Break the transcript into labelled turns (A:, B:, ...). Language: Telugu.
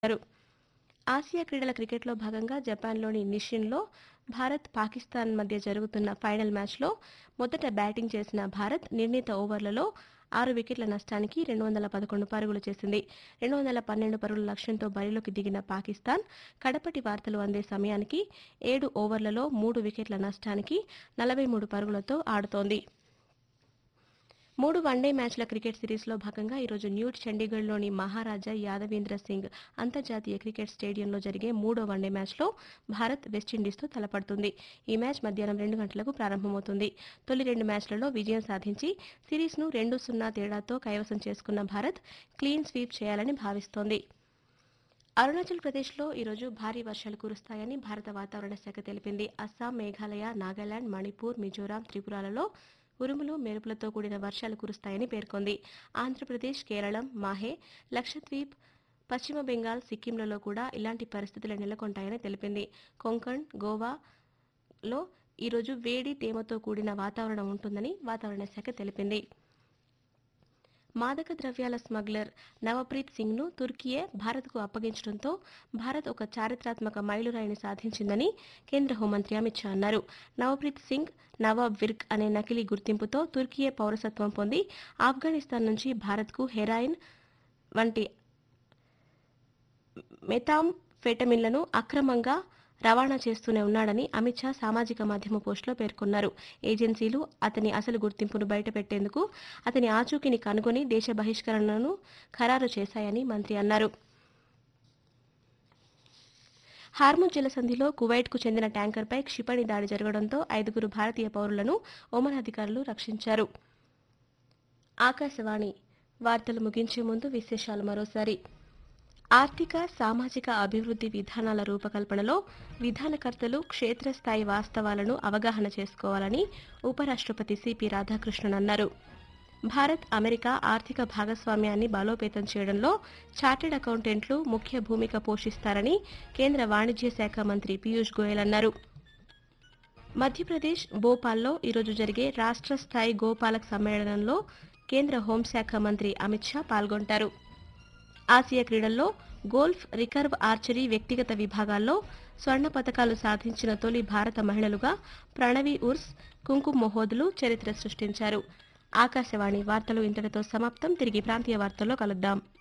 A: చేశారు ఆసియా క్రీడల క్రికెట్లో భాగంగా జపాన్లోని నిషిన్లో భారత్ పాకిస్తాన్ మధ్య జరుగుతున్న ఫైనల్ మ్యాచ్లో మొదట బ్యాటింగ్ చేసిన భారత్ నిర్ణీత ఓవర్లలో ఆరు వికెట్ల నష్టానికి రెండు వందల పదకొండు పరుగులు చేసింది రెండు వందల పన్నెండు పరుగుల లక్ష్యంతో బరిలోకి దిగిన పాకిస్తాన్ కడపటి వార్తలు అందే సమయానికి ఏడు ఓవర్లలో మూడు వికెట్ల నష్టానికి నలభై మూడు పరుగులతో ఆడుతోంది మూడు వన్డే మ్యాచ్ల క్రికెట్ సిరీస్లో భాగంగా ఈరోజు న్యూ చండీగఢ్లోని మహారాజా యాదవేంద్ర సింగ్ అంతర్జాతీయ క్రికెట్ స్టేడియంలో జరిగే మూడో వన్డే మ్యాచ్లో భారత్ వెస్టిండీస్తో తలపడుతుంది ఈ మ్యాచ్ మధ్యాహ్నం రెండు గంటలకు ప్రారంభమవుతుంది తొలి రెండు మ్యాచ్లలో విజయం సాధించి సిరీస్ను రెండు సున్నా తేడాతో కైవసం చేసుకున్న భారత్ క్లీన్ స్వీప్ చేయాలని భావిస్తోంది అరుణాచల్ ప్రదేశ్లో ఈరోజు భారీ వర్షాలు కురుస్తాయని భారత వాతావరణ శాఖ తెలిపింది అస్సాం మేఘాలయ నాగాలాండ్ మణిపూర్ మిజోరాం త్రిపురాలలో ఉరుములు మెరుపులతో కూడిన వర్షాలు కురుస్తాయని పేర్కొంది ఆంధ్రప్రదేశ్ కేరళం మాహే లక్షద్వీప్ పశ్చిమ బెంగాల్ సిక్కింలలో కూడా ఇలాంటి పరిస్థితులు నెలకొంటాయని తెలిపింది కొంకణ్ గోవాలో ఈరోజు వేడి తేమతో కూడిన వాతావరణం ఉంటుందని వాతావరణ శాఖ తెలిపింది మాదక ద్రవ్యాల స్మగ్లర్ నవప్రీత్ సింగ్ను తుర్కియే భారత్కు అప్పగించడంతో భారత్ ఒక చారిత్రాత్మక మైలురాయిని సాధించిందని కేంద్ర హోంమంత్రి అమిత్ షా అన్నారు నవప్రీత్ సింగ్ నవాబ్ విర్క్ అనే నకిలీ గుర్తింపుతో తుర్కియే పౌరసత్వం పొంది ఆఫ్ఘనిస్తాన్ నుంచి భారత్కు హెరాయిన్ వంటి మెథాంఫెటమిన్లను అక్రమంగా రవాణా చేస్తూనే ఉన్నాడని అమిత్ షా సామాజిక మాధ్యమ పోస్టులో పేర్కొన్నారు ఏజెన్సీలు అతని అసలు గుర్తింపును బయటపెట్టేందుకు అతని ఆచూకీని కనుగొని దేశ బహిష్కరణను ఖరారు చేశాయని మంత్రి అన్నారు హార్ముజ్ జలసంధిలో కువైట్కు చెందిన ట్యాంకర్పై క్షిపణి దాడి జరగడంతో ఐదుగురు భారతీయ పౌరులను ఒమన్ అధికారులు రక్షించారు ఆకాశవాణి వార్తలు ముగించే ముందు విశేషాలు మరోసారి ఆర్థిక సామాజిక అభివృద్ధి విధానాల రూపకల్పనలో విధానకర్తలు క్షేత్రస్థాయి వాస్తవాలను అవగాహన చేసుకోవాలని ఉపరాష్ట్రపతి సిపి రాధాకృష్ణన్ అన్నారు భారత్ అమెరికా ఆర్థిక భాగస్వామ్యాన్ని బలోపేతం చేయడంలో చార్టెడ్ అకౌంటెంట్లు ముఖ్య భూమిక పోషిస్తారని కేంద్ర వాణిజ్య శాఖ మంత్రి పీయూష్ గోయల్ అన్నారు మధ్యప్రదేశ్ భోపాల్లో ఈరోజు జరిగే రాష్ట్ర స్థాయి గోపాలక్ సమ్మేళనంలో కేంద్ర హోంశాఖ మంత్రి అమిత్ షా పాల్గొంటారు ఆసియా క్రీడల్లో గోల్ఫ్ రికర్వ్ ఆర్చరీ వ్యక్తిగత విభాగాల్లో స్వర్ణ పతకాలు సాధించిన తొలి భారత మహిళలుగా ప్రణవి ఉర్స్ కుంకుమ్ మొహోద్లు చరిత్ర సృష్టించారు ఆకాశవాణి వార్తలు ఇంతటితో సమాప్తం తిరిగి ప్రాంతీయ వార్తల్లో కలుద్దాం